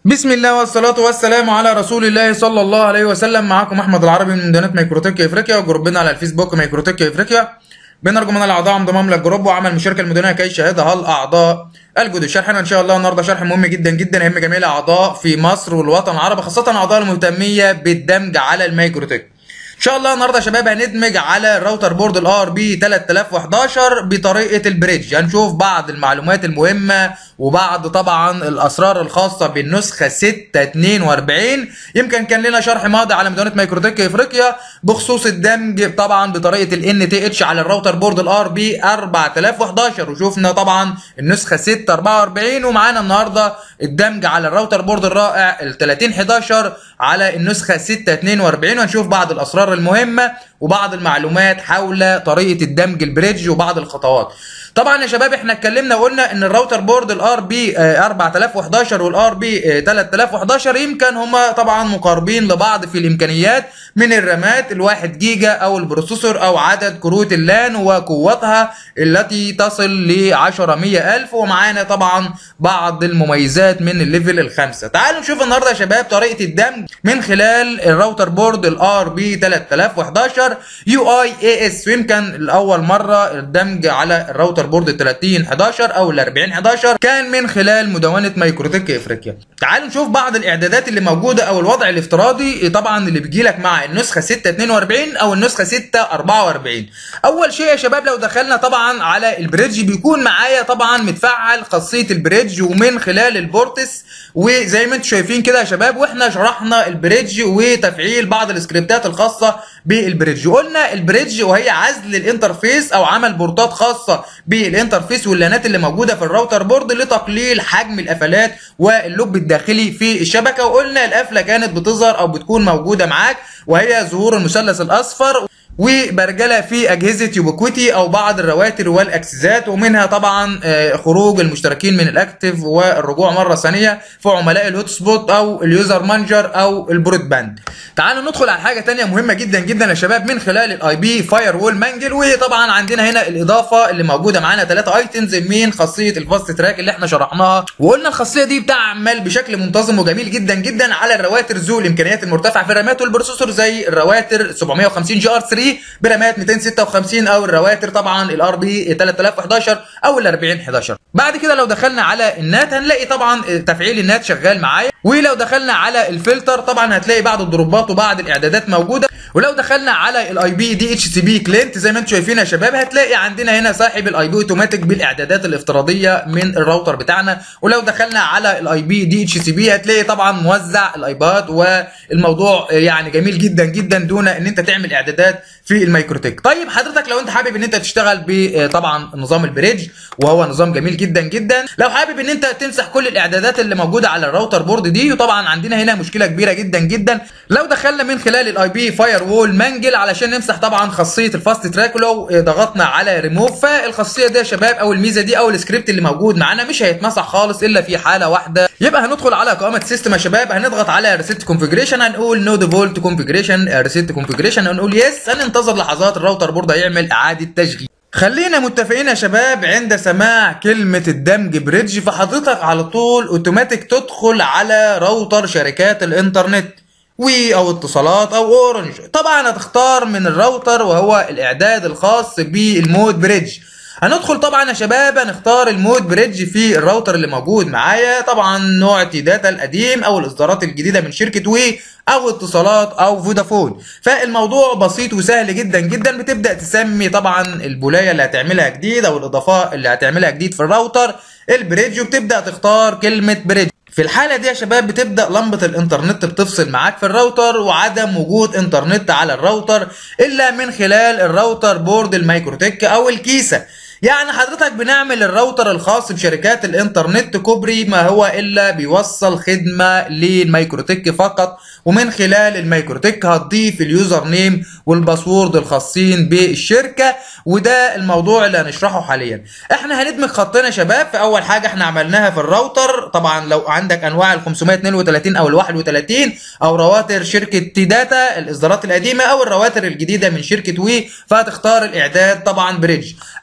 بسم الله والصلاة والسلام على رسول الله صلى الله عليه وسلم معكم أحمد العربي من مدينة ميكروتك إفريقيا وجروبنا على الفيسبوك ميكروتك إفريقيا بنرجو من الأعضاء انضمام للجروب وعمل مشاركة المدونة كي يشاهدها الأعضاء الجدد شرحنا إن شاء الله النهاردة شرح مهم جدا جدا يهم جميع الأعضاء في مصر والوطن العربي خاصة الأعضاء المهتمية بالدمج على الميكروتك ان شاء الله النهارده يا شباب هندمج على الراوتر بورد الار بي 3011 بطريقه البريدج هنشوف بعض المعلومات المهمه وبعض طبعا الاسرار الخاصه بالنسخه 642 يمكن كان لنا شرح ماضي على مدونه مايكروتك افريقيا بخصوص الدمج طبعا بطريقه الان تي اتش على الراوتر بورد الار بي 4011 وشوفنا طبعا النسخه 644 ومعانا النهارده الدمج على الراوتر بورد الرائع ال 3011 على النسخه 642 وهنشوف بعض الاسرار المهمه وبعض المعلومات حول طريقه الدمج البريدج وبعض الخطوات طبعا يا شباب احنا اتكلمنا وقلنا ان الراوتر بورد الار بي 4011 والار بي 3011 يمكن هما طبعا مقاربين لبعض في الامكانيات من الرامات الواحد جيجا او البروسيسور او عدد كروت اللان وقوتها التي تصل ل 10 100000 ومعانا طبعا بعض المميزات من الليفل الخامسه تعالوا نشوف النهارده يا شباب طريقه الدمج من خلال الراوتر بورد الار بي 3011 يو اي اي اس ويمكن لاول مره الدمج على الراوتر بورد ال 30 11 او ال 40 11 كان من خلال مدونه مايكروتك افريقيا تعالوا نشوف بعض الاعدادات اللي موجوده او الوضع الافتراضي طبعا اللي بيجي لك مع النسخه 642 او النسخه 644 اول شيء يا شباب لو دخلنا طبعا على البريدج بيكون معايا طبعا متفعل خاصيه البريدج ومن خلال البورتس وزي ما انتم شايفين كده يا شباب واحنا شرحنا البريدج وتفعيل بعض السكريبتات الخاصه بالبريدج قلنا البريدج وهي عزل الانترفيس او عمل بورتات خاصه بالانترفيس واللانات اللي موجوده في الراوتر بورد لتقليل حجم القفلات واللوب الداخلي في الشبكه وقلنا القفله كانت بتظهر او بتكون موجوده معاك وهي ظهور المثلث الاصفر وبرجله في اجهزه يوبيكويتي او بعض الرواتر والاكسسات ومنها طبعا خروج المشتركين من الاكتف والرجوع مره ثانيه في عملاء الهوت سبوت او اليوزر مانجر او البرود باند تعالوا ندخل على حاجه ثانيه مهمه جدا جدا يا شباب من خلال الاي بي فاير وول مانجل وطبعا عندنا هنا الاضافه اللي موجوده معانا ثلاثه ايتمز من خاصيه الفاست تراك اللي احنا شرحناها وقلنا الخاصيه دي بتعمل بشكل منتظم وجميل جدا جدا على الرواتر ذو الامكانيات المرتفعه في الرامات والبروسيسور زي الرواتر 750 جي ار 3 برامات 256 او الرواتر طبعا الار بي 3011 او ال 4011 بعد كده لو دخلنا على النات هنلاقي طبعا تفعيل النات شغال معايا ولو دخلنا على الفلتر طبعا هتلاقي بعض الضربات وبعض الاعدادات موجوده ولو دخلنا على الاي بي دي اتش سي بي كلينت زي ما انتم شايفين يا شباب هتلاقي عندنا هنا صاحب الاي بي اوتوماتيك بالاعدادات الافتراضيه من الراوتر بتاعنا ولو دخلنا على الاي بي دي اتش سي بي هتلاقي طبعا موزع الايباد والموضوع يعني جميل جدا جدا دون ان انت تعمل اعدادات في الميكروتك طيب حضرتك لو انت حابب ان انت تشتغل بطبعا نظام البريدج وهو نظام جميل جدا جدا لو حابب ان انت تمسح كل الاعدادات اللي موجوده على الراوتر بورد دي وطبعا عندنا هنا مشكله كبيره جدا جدا لو دخلنا من خلال الاي بي فاير وول مانجل علشان نمسح طبعا خاصيه الفاست تراك ولو ضغطنا على ريموف فالخاصيه دي يا شباب او الميزه دي او السكريبت اللي موجود معانا مش هيتمسح خالص الا في حاله واحده يبقى هندخل على قائمه سيستم يا شباب هنضغط على ريسيت كونفيجريشن هنقول نو ديفولت كونفيجريشن ريسيت كونفيجريشن هنقول يس هننتظر لحظات الراوتر بورد هيعمل اعاده تشغيل خلينا متفقين يا شباب عند سماع كلمة الدمج بريدج فحضرتك على طول اوتوماتيك تدخل على راوتر شركات الانترنت وي او اتصالات او اورنج طبعا هتختار من الراوتر وهو الاعداد الخاص بالمود بريدج هندخل طبعا يا شباب هنختار المود بريدج في الراوتر اللي موجود معايا طبعا نوع تي داتا القديم او الاصدارات الجديده من شركه وي او اتصالات او فودافون فالموضوع بسيط وسهل جدا جدا بتبدا تسمي طبعا البولايه اللي هتعملها جديد او الاضافات اللي هتعملها جديد في الراوتر البريدج وبتبدا تختار كلمه بريدج في الحالة دي يا شباب بتبدأ لمبة الإنترنت بتفصل معاك في الراوتر وعدم وجود إنترنت على الراوتر إلا من خلال الراوتر بورد الميكروتك أو الكيسة يعني حضرتك بنعمل الراوتر الخاص بشركات الانترنت كوبري ما هو الا بيوصل خدمه للميكروتك فقط ومن خلال الميكروتك هتضيف اليوزر نيم والباسورد الخاصين بالشركه وده الموضوع اللي هنشرحه حاليا احنا هندمج خطين يا شباب في اول حاجه احنا عملناها في الراوتر طبعا لو عندك انواع ال 532 او ال 31 او رواتر شركه تي داتا الاصدارات القديمه او الرواتر الجديده من شركه وي فهتختار الاعداد طبعا بريدج اول حاجه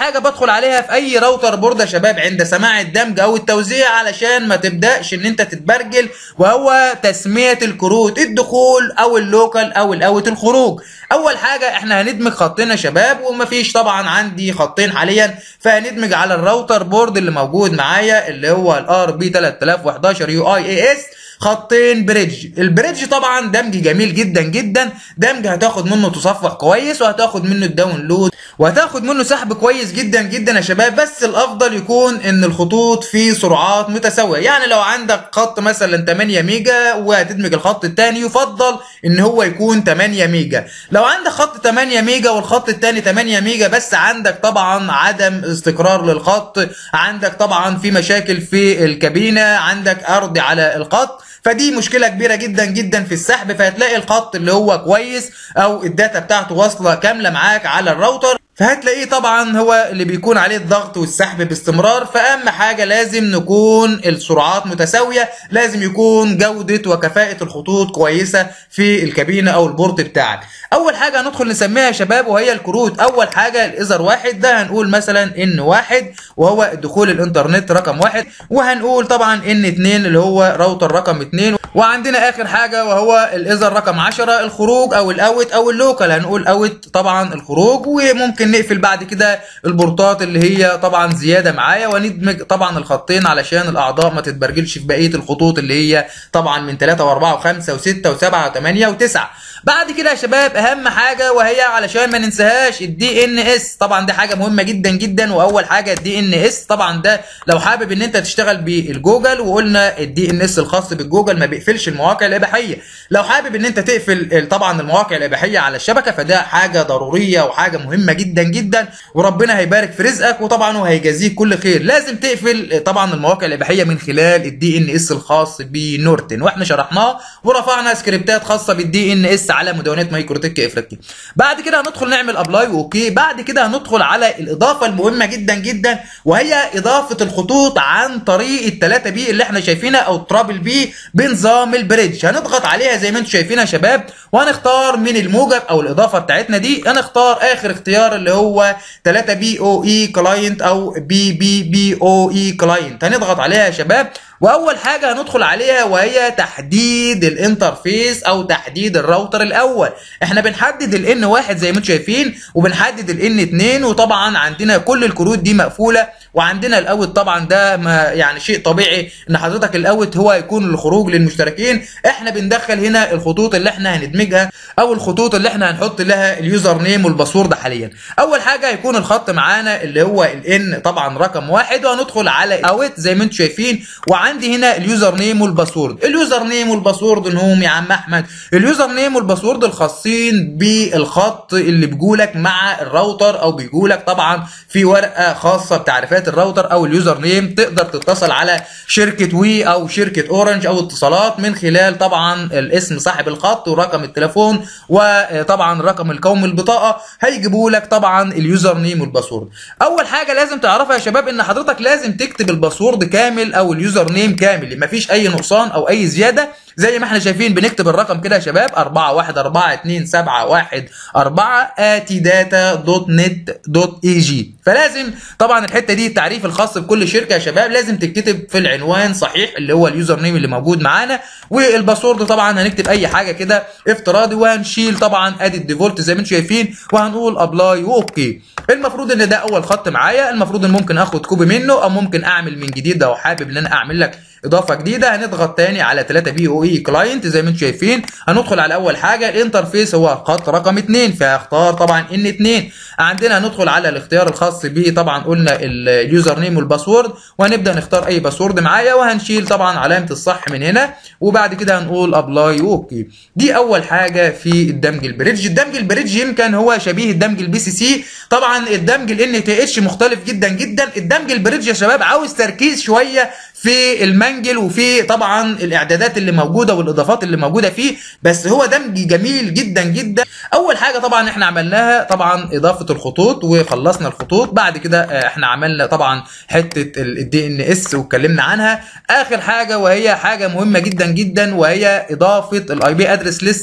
حاجه بدخل عليها في اي راوتر بورد يا شباب عند سماع الدمج او التوزيع علشان ما تبداش ان انت تتبرجل وهو تسميه الكروت الدخول او اللوكال او الاوت الخروج اول حاجه احنا هندمج خطين يا شباب ومفيش طبعا عندي خطين حاليا فهندمج على الراوتر بورد اللي موجود معايا اللي هو الار بي 3011 يو اي اي اس خطين بريدج البريدج طبعا دمج جميل جدا جدا دمج هتاخد منه تصفح كويس وهتاخد منه الداونلود وهتاخد منه سحب كويس جدا جدا يا شباب بس الافضل يكون ان الخطوط في سرعات متساويه يعني لو عندك خط مثلا 8 ميجا وهتدمج الخط الثاني يفضل ان هو يكون 8 ميجا لو عندك خط 8 ميجا والخط الثاني 8 ميجا بس عندك طبعا عدم استقرار للخط عندك طبعا في مشاكل في الكابينه عندك ارض على الخط فدي مشكله كبيره جدا جدا في السحب فهتلاقي الخط اللي هو كويس او الداتا بتاعته واصله كامله معاك على الراوتر فهتلاقيه طبعا هو اللي بيكون عليه الضغط والسحب باستمرار فاهم حاجه لازم نكون السرعات متساويه لازم يكون جوده وكفاءه الخطوط كويسه في الكابينه او البورت بتاعك اول حاجه هندخل نسميها يا شباب وهي الكروت اول حاجه الاذر واحد ده هنقول مثلا ان واحد وهو دخول الانترنت رقم واحد وهنقول طبعا ان اتنين اللي هو راوتر رقم اتنين وعندنا اخر حاجه وهو الاذر رقم 10 الخروج او الاوت او اللوكال هنقول اوت طبعا الخروج وممكن نقفل بعد كده البورتات اللي هي طبعا زياده معايا وندمج طبعا الخطين علشان الاعضاء ما تتبرجلش في بقيه الخطوط اللي هي طبعا من 3 و4 و5 و6 و7 و8 و9 بعد كده يا شباب اهم حاجه وهي علشان ما ننساهاش الدي ان اس طبعا دي حاجه مهمه جدا جدا واول حاجه الدي ان اس طبعا ده لو حابب ان انت تشتغل بالجوجل وقلنا الدي ان اس الخاص بالجوجل ما بيقفلش المواقع الاباحيه لو حابب ان انت تقفل طبعا المواقع الاباحيه على الشبكه فده حاجه ضروريه وحاجه مهمه جدا جدا وربنا هيبارك في رزقك وطبعا وهيجازيك كل خير لازم تقفل طبعا المواقع الاباحيه من خلال الدي ان اس الخاص بنورتن واحنا شرحناه ورفعنا سكريبتات خاصه بالدي ان اس على مدونات مايكروتك افريقيا بعد كده هندخل نعمل ابلاي واوكي بعد كده هندخل على الاضافه المهمه جدا جدا وهي اضافه الخطوط عن طريق الثلاثه بي اللي احنا شايفينها او الترابل بي بنظام البريدج هنضغط عليها زي ما انتم شايفين يا شباب وهنختار من الموجب او الاضافه بتاعتنا دي هنختار اخر اختيار اللي هو 3 بي او اي كلاينت او بي بي بي او اي كلاينت هنضغط عليها يا شباب واول حاجه هندخل عليها وهي تحديد الانترفيس او تحديد الراوتر الاول احنا بنحدد الان واحد زي ما انتم شايفين وبنحدد الان اتنين وطبعا عندنا كل الكروت دي مقفوله وعندنا الاوت طبعا ده ما يعني شيء طبيعي ان حضرتك الاوت هو هيكون الخروج للمشتركين احنا بندخل هنا الخطوط اللي احنا هندمجها او الخطوط اللي احنا هنحط لها اليوزر نيم والباسورد حاليا اول حاجه هيكون الخط معانا اللي هو الان طبعا رقم واحد وهندخل على اوت زي ما انتم شايفين وعندي هنا اليوزر نيم والباسورد اليوزر نيم والباسورد انهم يا عم احمد اليوزر نيم والباسورد الخاصين بالخط اللي بيجولك مع الراوتر او بيجولك طبعا في ورقه خاصه بتعريفات الراوتر او اليوزر نيم تقدر تتصل على شركه وي او شركه اورنج او اتصالات من خلال طبعا الاسم صاحب الخط ورقم التليفون وطبعا رقم القومي البطاقه هيجيبوا لك طبعا اليوزر نيم والباسورد اول حاجه لازم تعرفها يا شباب ان حضرتك لازم تكتب الباسورد كامل او اليوزر نيم كامل مفيش اي نقصان او اي زياده زي ما احنا شايفين بنكتب الرقم كده يا شباب 4 1 4 2 7 1 4 اتي داتا دوت نت دوت اي جي فلازم طبعا الحته دي التعريف الخاص بكل شركه يا شباب لازم تكتب في العنوان صحيح اللي هو اليوزر نيم اللي موجود معانا والباسورد طبعا هنكتب اي حاجه كده افتراضي وهنشيل طبعا ادي الديفولت زي ما انتم شايفين وهنقول ابلاي واوكي المفروض ان ده اول خط معايا المفروض ان ممكن اخد كوبي منه او ممكن اعمل من جديد لو حابب ان انا اعمل لك اضافه جديده هنضغط تاني على 3 بي او اي كلاينت زي ما انتم شايفين هندخل على اول حاجه الانترفيس هو خط رقم 2 فهختار طبعا ان 2 عندنا هندخل على الاختيار الخاص به طبعا قلنا اليوزر نيم والباسورد وهنبدا نختار اي باسورد معايا وهنشيل طبعا علامه الصح من هنا وبعد كده هنقول ابلاي اوكي دي اول حاجه في الدمج البريدج الدمج البريدج يمكن هو شبيه الدمج البي سي سي طبعا الدمج الان تي اتش مختلف جدا جدا الدمج البريدج يا شباب عاوز تركيز شويه في المنجل وفي طبعا الاعدادات اللي موجوده والاضافات اللي موجوده فيه بس هو دمج جميل جدا جدا اول حاجه طبعا احنا عملناها طبعا اضافه الخطوط وخلصنا الخطوط بعد كده احنا عملنا طبعا حته الدي ان اس واتكلمنا عنها اخر حاجه وهي حاجه مهمه جدا جدا وهي اضافه الاي بي ادرس ليست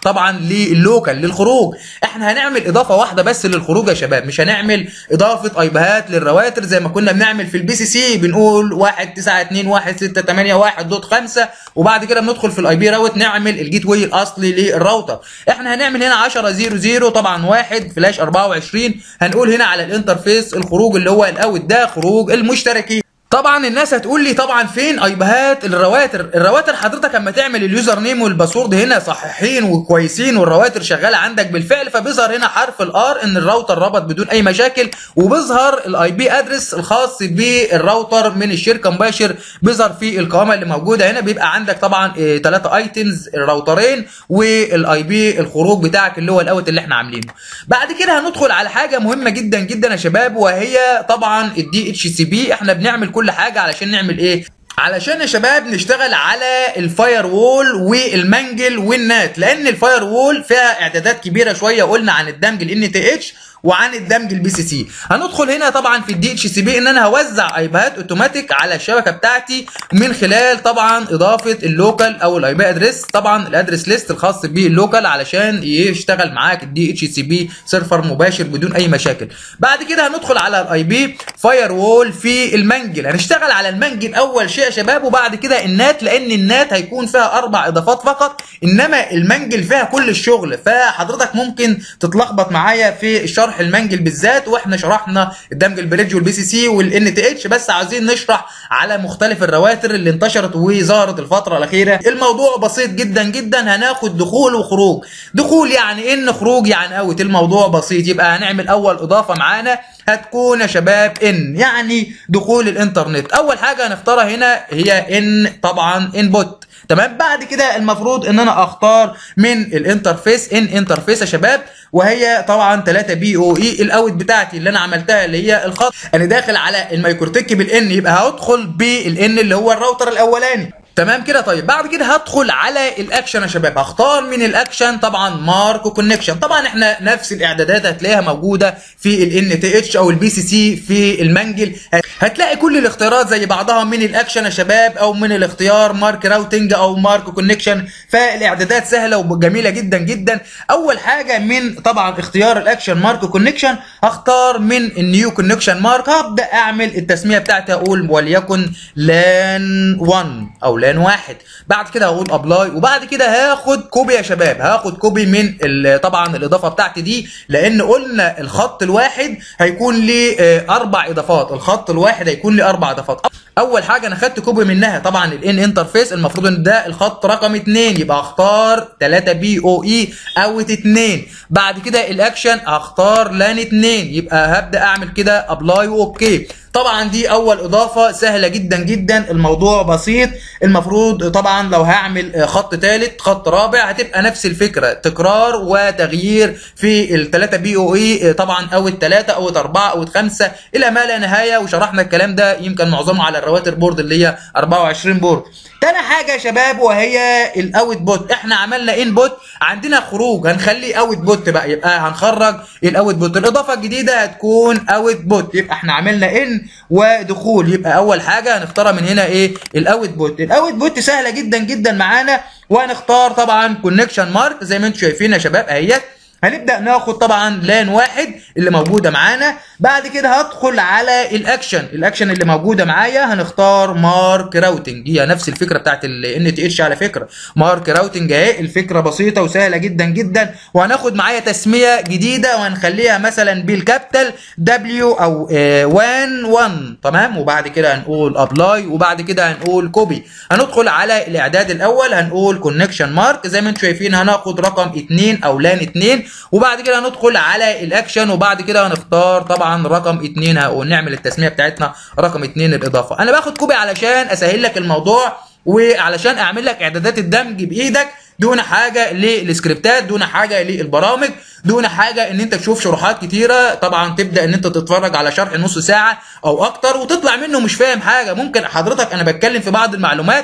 طبعا لللوكال للخروج احنا هنعمل اضافه واحده بس للخروج يا شباب مش هنعمل اضافه ايبيهات للرواتر زي ما كنا بنعمل في البي سي سي بنقول 1 9 2 1 6 8 1 دوت 5 وبعد كده بندخل في الاي بي راوت نعمل الجيت واي الاصلي للراوتر احنا هنعمل هنا 10 0 0 طبعا واحد فلاش 24 هنقول هنا على الانترفيس الخروج اللي هو الاوت ده خروج المشتركين طبعا الناس هتقول لي طبعا فين ايبيهات الرواتر الرواتر حضرتك اما تعمل اليوزر نيم والباسورد هنا صحيحين وكويسين والرواتر شغاله عندك بالفعل فبيظهر هنا حرف الار ان الراوتر ربط بدون اي مشاكل وبيظهر الاي بي ادرس الخاص بالراوتر من الشركه مباشر بيظهر في القائمه اللي موجوده هنا بيبقى عندك طبعا ثلاثه ايتمز الراوترين والاي بي الخروج بتاعك اللي هو الاوت اللي احنا عاملينه بعد كده هندخل على حاجه مهمه جدا جدا يا شباب وهي طبعا الدي اتش سي بي احنا بنعمل كل حاجه علشان نعمل ايه علشان يا شباب نشتغل على الفاير وول والمنجل والنات لان الفاير وول فيها اعدادات كبيره شويه قلنا عن الدمج الان تي اتش وعن الدمج البي سي سي هندخل هنا طبعا في الدي اتش سي بي ان انا هوزع ايباد اوتوماتيك على الشبكه بتاعتي من خلال طبعا اضافه اللوكال او الاي بي ادريس طبعا الادرس ليست الخاص باللوكال علشان يشتغل معاك الدي اتش سي بي سيرفر مباشر بدون اي مشاكل بعد كده هندخل على الاي بي فاير وول في المنجل هنشتغل على المنجل اول شيء يا شباب وبعد كده النات لان النات هيكون فيها اربع اضافات فقط انما المنجل فيها كل الشغل فحضرتك ممكن تتلخبط معايا في الشرح المنجل بالذات واحنا شرحنا الدمج البريدج والبي سي سي والان تي اتش بس عاوزين نشرح على مختلف الرواتر اللي انتشرت وظهرت الفتره الاخيره الموضوع بسيط جدا جدا هناخد دخول وخروج دخول يعني ان خروج يعني اوت الموضوع بسيط يبقى هنعمل اول اضافه معانا هتكون يا شباب ان يعني دخول الانترنت اول حاجه هنختارها هنا هي ان طبعا انبوت تمام بعد كده المفروض ان انا اختار من الانترفيس ان انترفيس يا شباب وهي طبعا 3 بي او اي الاوت بتاعتي اللي انا عملتها اللي هي الخط انا داخل على الميكروتك بالان يبقى هدخل بالان اللي هو الراوتر الاولاني تمام كده طيب بعد كده هدخل على الاكشن يا شباب هختار من الاكشن طبعا مارك كونكشن طبعا احنا نفس الاعدادات هتلاقيها موجوده في الان تي اتش او البي سي سي في المنجل هتلاقي كل الاختيارات زي بعضها من الاكشن يا شباب او من الاختيار مارك راوتنج او مارك كونكشن فالاعدادات سهله وجميله جدا جدا اول حاجه من طبعا اختيار الاكشن مارك كونكشن هختار من النيو كونكشن مارك هبدا اعمل التسميه بتاعتي اقول وليكن لان 1 او لان واحد بعد كده هقول ابلاي وبعد كده هاخد كوبي يا شباب هاخد كوبي من طبعا الاضافه بتاعتي دي لان قلنا الخط الواحد هيكون ليه اربع اضافات الخط الواحد هيكون ليه اربع اضافات اول حاجه انا خدت كوبي منها طبعا الان انترفيس المفروض ان ده الخط رقم 2 يبقى اختار 3 بي او اي اوت 2 بعد كده الاكشن هختار لان 2 يبقى هبدا اعمل كده ابلاي واوكي طبعا دي اول اضافه سهله جدا جدا الموضوع بسيط المفروض طبعا لو هعمل خط ثالث خط رابع هتبقى نفس الفكره تكرار وتغيير في الثلاثه بي او اي طبعا او الثلاثه او الاربعه او الخمسه الى ما لا نهايه وشرحنا الكلام ده يمكن معظمه على الرواتر بورد اللي هي 24 بورد تاني حاجه يا شباب وهي الاوت بوت احنا عملنا ان بوت عندنا خروج هنخليه اوت بوت بقى يبقى هنخرج الاوت بوت الاضافه الجديده هتكون اوت بوت يبقى احنا عملنا ان ودخول يبقى اول حاجه هنختارها من هنا ايه الاوت بوت الاوت بوت سهله جدا جدا معانا وهنختار طبعا كونكشن مارك زي ما انتم شايفين يا شباب اهيت هنبدا ناخد طبعا لان واحد اللي موجوده معانا بعد كده هدخل على الاكشن الاكشن اللي موجوده معايا هنختار مارك راوتنج هي نفس الفكره بتاعت الان تي اتش على فكره مارك راوتنج اهي الفكره بسيطه وسهله جدا جدا وهناخد معايا تسميه جديده وهنخليها مثلا بالكابيتال دبليو او 1 1 تمام وبعد كده هنقول ابلاي وبعد كده هنقول كوبي هندخل على الاعداد الاول هنقول كونكشن مارك زي ما انتم شايفين هناخد رقم 2 او لان 2 وبعد كده هندخل على الاكشن وبعد كده هنختار طبعا رقم 2 ونعمل التسميه بتاعتنا رقم 2 الاضافه انا باخد كوبي علشان اسهل لك الموضوع وعلشان اعمل لك اعدادات الدمج بايدك دون حاجه للسكريبتات دون حاجه للبرامج دون حاجه ان انت تشوف شروحات كتيره طبعا تبدا ان انت تتفرج على شرح نص ساعه او اكتر وتطلع منه مش فاهم حاجه ممكن حضرتك انا بتكلم في بعض المعلومات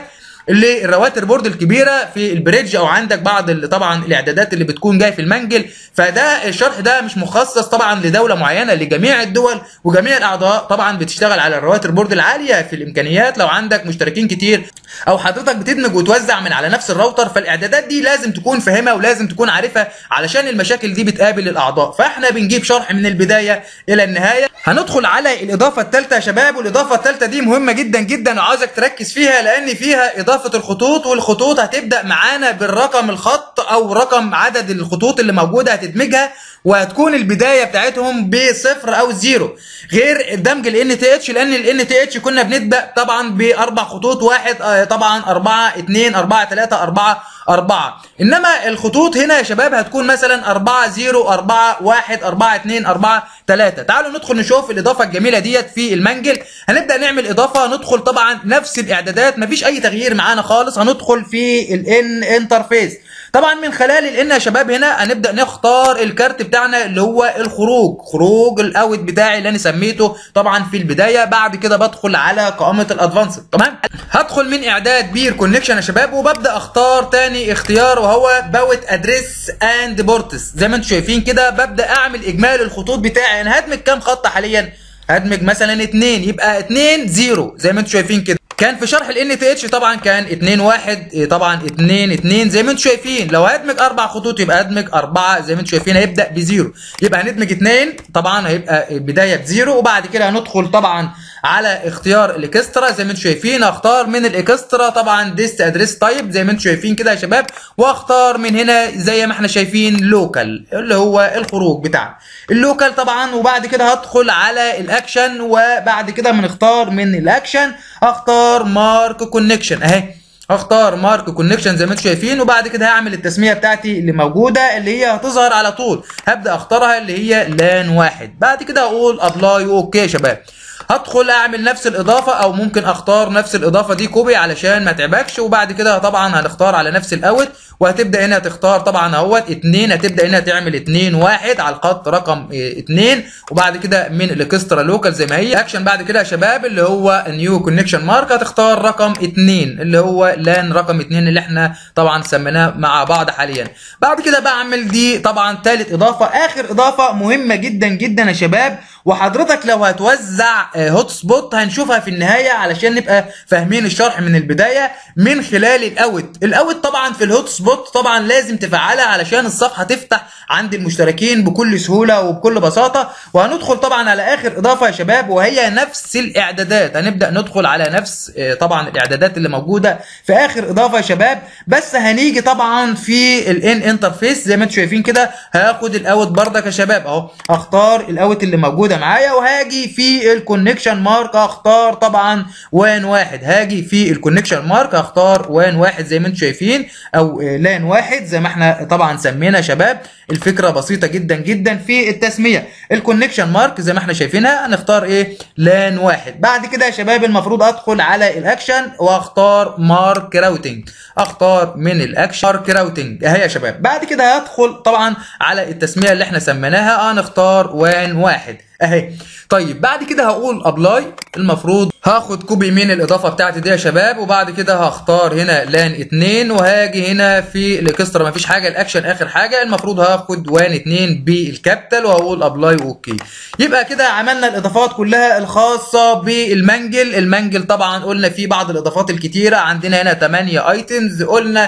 للرواتر بورد الكبيره في البريدج او عندك بعض ال- طبعا الاعدادات اللي بتكون جايه في المنجل فده الشرح ده مش مخصص طبعا لدوله معينه لجميع الدول وجميع الاعضاء طبعا بتشتغل على الرواتر بورد العاليه في الامكانيات لو عندك مشتركين كتير او حضرتك بتدمج وتوزع من على نفس الراوتر فالاعدادات دي لازم تكون فاهمها ولازم تكون عارفها علشان المشاكل دي بتقابل الاعضاء فاحنا بنجيب شرح من البدايه الى النهايه هندخل على الاضافه الثالثه يا شباب والاضافه الثالثه دي مهمه جدا جدا وعاوزك تركز فيها لان فيها اضافه الخطوط والخطوط هتبدا معانا بالرقم الخط او رقم عدد الخطوط اللي موجوده هتدمجها وهتكون البدايه بتاعتهم بصفر او زيرو غير دمج ال تي اتش لان ال تي اتش كنا بنبدا طبعا باربع خطوط واحد آه، طبعا اربعه اثنين اربعه ثلاثه اربعه أربعة إنما الخطوط هنا يا شباب هتكون مثلا أربعة زيرو أربعة واحد أربعة اتنين أربعة تلاتة تعالوا ندخل نشوف الإضافة الجميلة ديت في المنجل هنبدأ نعمل إضافة ندخل طبعا نفس الإعدادات مفيش أي تغيير معانا خالص هندخل في الإن انترفيس طبعا من خلال الان يا شباب هنا هنبدا نختار الكارت بتاعنا اللي هو الخروج خروج الاوت بتاعي اللي انا سميته طبعا في البدايه بعد كده بدخل على قائمه الادفانسد تمام هدخل من اعداد بير كونكشن يا شباب وببدا اختار تاني اختيار وهو باوت ادريس اند بورتس زي ما انتم شايفين كده ببدا اعمل اجمالي الخطوط بتاعي انا هدمج كام خط حاليا هدمج مثلا اتنين يبقى اتنين زيرو زي ما انتم شايفين كده كان في شرح ال تي اتش طبعا كان 2 1 إيه طبعا 2 2 زي ما انتم شايفين لو هدمج اربع خطوط يبقى ادمج اربعه زي ما انتم شايفين هيبدا بزيرو يبقى هندمج 2 طبعا هيبقى بدايه بزيرو وبعد كده هندخل طبعا على اختيار الاكسترا زي ما انتم شايفين اختار من الاكسترا طبعا ديست ادريس تايب زي ما انتم شايفين كده يا شباب واختار من هنا زي ما احنا شايفين لوكال اللي هو الخروج بتاعنا اللوكال طبعا وبعد كده هدخل على الاكشن وبعد كده بنختار من الاكشن اختار مارك كونكشن اهي هختار مارك كونكشن زي ما انتم شايفين وبعد كده هعمل التسميه بتاعتي اللي موجوده اللي هي هتظهر على طول هبدا اختارها اللي هي لان واحد بعد كده اقول ابلاي اوكي يا شباب هدخل اعمل نفس الاضافه او ممكن اختار نفس الاضافه دي كوبي علشان ما تعبكش وبعد كده طبعا هنختار على نفس الاوت وهتبدا هنا تختار طبعا اهوت اتنين هتبدا هنا تعمل اتنين واحد على الخط رقم اه، اتنين وبعد كده من الاكسترا لوكال زي ما هي اكشن بعد كده يا شباب اللي هو نيو كونكشن مارك هتختار رقم اتنين اللي هو لان رقم اتنين اللي احنا طبعا سميناه مع بعض حاليا بعد كده بعمل دي طبعا تالت اضافه اخر اضافه مهمه جدا جدا يا شباب وحضرتك لو هتوزع آه، هوت سبوت هنشوفها في النهايه علشان نبقى فاهمين الشرح من البدايه من خلال الاوت الاوت طبعا في الهوت سبوت طبعا لازم تفعلها علشان الصفحه تفتح عند المشتركين بكل سهوله وبكل بساطه وهندخل طبعا على اخر اضافه يا شباب وهي نفس الاعدادات هنبدا ندخل على نفس آه، طبعا الاعدادات اللي موجوده في اخر اضافه يا شباب بس هنيجي طبعا في الان انترفيس زي ما انتم شايفين كده هاخد الاوت بردك يا شباب اهو هختار الاوت اللي موجوده معايا وهاجي في الكونكشن مارك اختار طبعا وان واحد هاجي في الكونكشن مارك اختار وان واحد زي ما انتم شايفين او آه، لان واحد زي ما احنا طبعا سمينا يا شباب الفكره بسيطه جدا جدا في التسميه الكونكشن مارك زي ما احنا شايفينها هنختار ايه لان واحد بعد كده يا شباب المفروض ادخل على الاكشن واختار مارك راوتنج اختار من الاكشن مارك راوتنج اهي يا شباب بعد كده هدخل طبعا على التسميه اللي احنا سميناها هنختار وان واحد اهي طيب بعد كده هقول ابلاي المفروض هاخد كوبي من الاضافه بتاعتي دي يا شباب وبعد كده هختار هنا لان اتنين وهاجي هنا في الاكسترا مفيش حاجه الاكشن اخر حاجه المفروض هاخد وان اتنين بالكابيتال وهقول ابلاي اوكي يبقى كده عملنا الاضافات كلها الخاصه بالمنجل المنجل طبعا قلنا فيه بعض الاضافات الكتيره عندنا هنا 8 ايتمز قلنا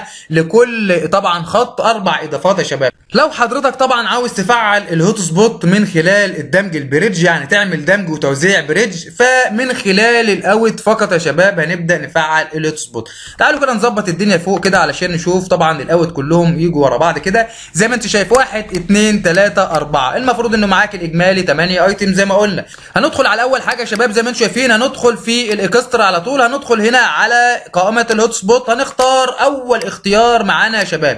لكل طبعا خط اربع اضافات يا شباب لو حضرتك طبعا عاوز تفعل الهوت سبوت من خلال الدمج البريدج يعني تعمل دمج وتوزيع بريدج فمن خلال الاوت فقط يا شباب هنبدا نفعل الهوت سبوت تعالوا كده نظبط الدنيا فوق كده علشان نشوف طبعا الاوت كلهم يجوا ورا بعض كده زي ما انت شايف واحد اتنين تلاته اربعه المفروض انه معاك الاجمالي 8 ايتم زي ما قلنا هندخل على اول حاجه يا شباب زي ما انتم شايفين هندخل في الاكسترا على طول هندخل هنا على قائمه الهوت سبوت هنختار اول اختيار معانا يا شباب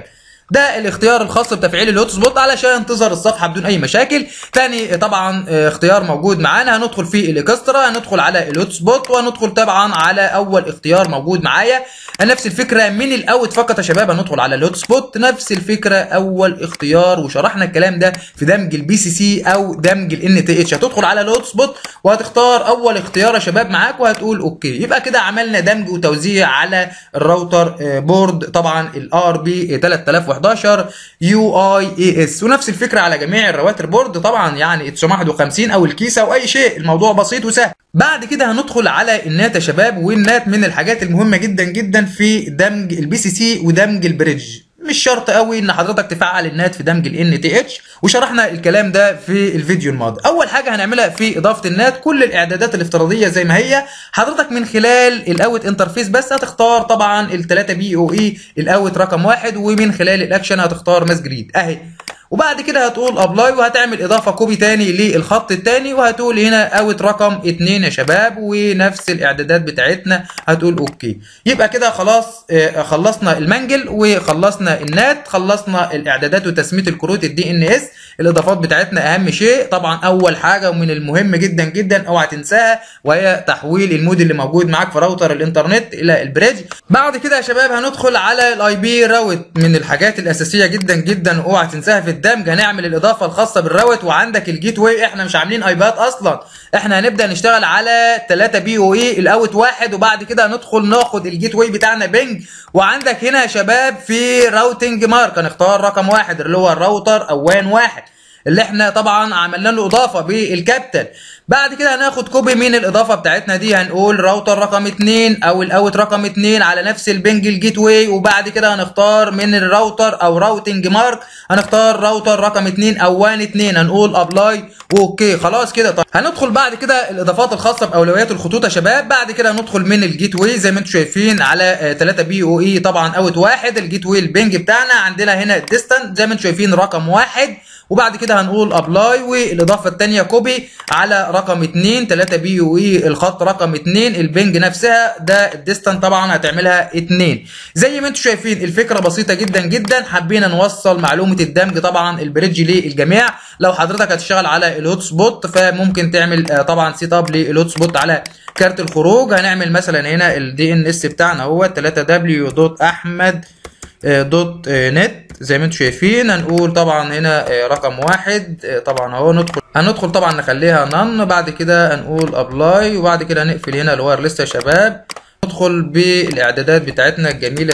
ده الاختيار الخاص بتفعيل الهوت سبوت علشان تظهر الصفحه بدون اي مشاكل تاني طبعا آه، اختيار موجود معانا هندخل في الاكسترا هندخل على الهوت سبوت وهندخل طبعا على اول اختيار موجود معايا نفس الفكره من الاوت فقط يا شباب هندخل على الهوت سبوت نفس الفكره اول اختيار وشرحنا الكلام ده في دمج البي سي سي او دمج الان تي اتش هتدخل على الهوت سبوت وهتختار اول اختيار يا شباب معاك وهتقول اوكي يبقى كده عملنا دمج وتوزيع على الراوتر آه، بورد طبعا الار بي 3011 يو اي اي اس ونفس الفكره على جميع الرواتر بورد طبعا يعني 951 او الكيسه او اي شيء الموضوع بسيط وسهل بعد كده هندخل على النات يا شباب والنات من الحاجات المهمه جدا جدا في دمج البي سي سي ودمج البريدج مش شرط قوي ان حضرتك تفعل النات في دمج الان تي اتش وشرحنا الكلام ده في الفيديو الماضي اول حاجه هنعملها في اضافه النات كل الاعدادات الافتراضيه زي ما هي حضرتك من خلال الاوت انترفيس بس هتختار طبعا ال3 بي او اي الاوت رقم واحد ومن خلال الاكشن هتختار ماس جريد اهي وبعد كده هتقول ابلاي وهتعمل اضافه كوبي تاني للخط التاني وهتقول هنا اوت رقم اتنين يا شباب ونفس الاعدادات بتاعتنا هتقول اوكي يبقى كده خلاص آه، خلصنا المنجل وخلصنا النات خلصنا الاعدادات وتسميه الكروت الدي ان اس الاضافات بتاعتنا اهم شيء طبعا اول حاجه ومن المهم جدا جدا اوعى تنساها وهي تحويل المود اللي موجود معاك في راوتر الانترنت الى البريدج بعد كده يا شباب هندخل على الاي بي راوت من الحاجات الاساسيه جدا جدا اوعى تنساها في الدمج هنعمل الاضافه الخاصه بالراوت وعندك الجيت واي احنا مش عاملين ايباد اصلا احنا هنبدا نشتغل على 3 بي او اي الاوت واحد وبعد كده هندخل ناخد الجيت واي بتاعنا بينج وعندك هنا يا شباب في راوتنج مارك هنختار رقم واحد اللي هو الراوتر اوان واحد اللي احنا طبعا عملنا له اضافه بالكابيتال بعد كده هناخد كوبي من الاضافه بتاعتنا دي هنقول راوتر رقم 2 او الاوت رقم 2 على نفس البنج الجيت واي وبعد كده هنختار من الراوتر او راوتنج مارك هنختار راوتر رقم 2 او 1 2 هنقول ابلاي واوكي خلاص كده طيب هندخل بعد كده الاضافات الخاصه باولويات الخطوط يا شباب بعد كده هندخل من الجيت واي زي ما انتم شايفين على 3 بي او اي طبعا اوت واحد الجيت واي البنج بتاعنا عندنا هنا الديستانس زي ما انتم شايفين رقم واحد وبعد كده هنقول ابلاي والاضافه الثانيه كوبي على رقم 2 3 بي يو اي الخط رقم 2 البنج نفسها ده الديستان طبعا هتعملها 2 زي ما انتم شايفين الفكره بسيطه جدا جدا حبينا نوصل معلومه الدمج طبعا البريدج للجميع لو حضرتك هتشتغل على الهوت سبوت فممكن تعمل آه، طبعا سيت اب للهوت سبوت على كارت الخروج هنعمل مثلا هنا الدي ان اس بتاعنا هو 3 دبليو دوت احمد آه، دوت آه، نت زي ما انتم شايفين هنقول طبعا هنا آه، رقم واحد آه، طبعا اهو ندخل هندخل طبعا نخليها نن بعد كده هنقول ابلاي وبعد كده هنقفل هنا الواير ليست يا شباب ندخل بالاعدادات بتاعتنا الجميله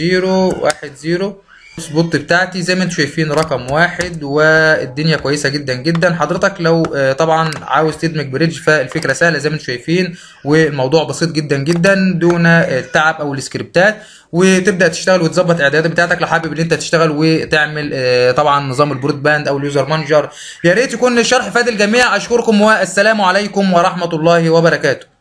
0010 سبوت بتاعتي زي ما انتم شايفين رقم واحد والدنيا كويسه جدا جدا حضرتك لو آه، طبعا عاوز تدمج بريدج فالفكره سهله زي ما انتم شايفين والموضوع بسيط جدا جدا دون آه، التعب او السكريبتات وتبدا تشتغل وتظبط الاعدادات بتاعتك لو حابب ان انت تشتغل وتعمل آه، طبعا نظام البرود باند او اليوزر مانجر يا ريت يكون الشرح فاد الجميع اشكركم والسلام عليكم ورحمه الله وبركاته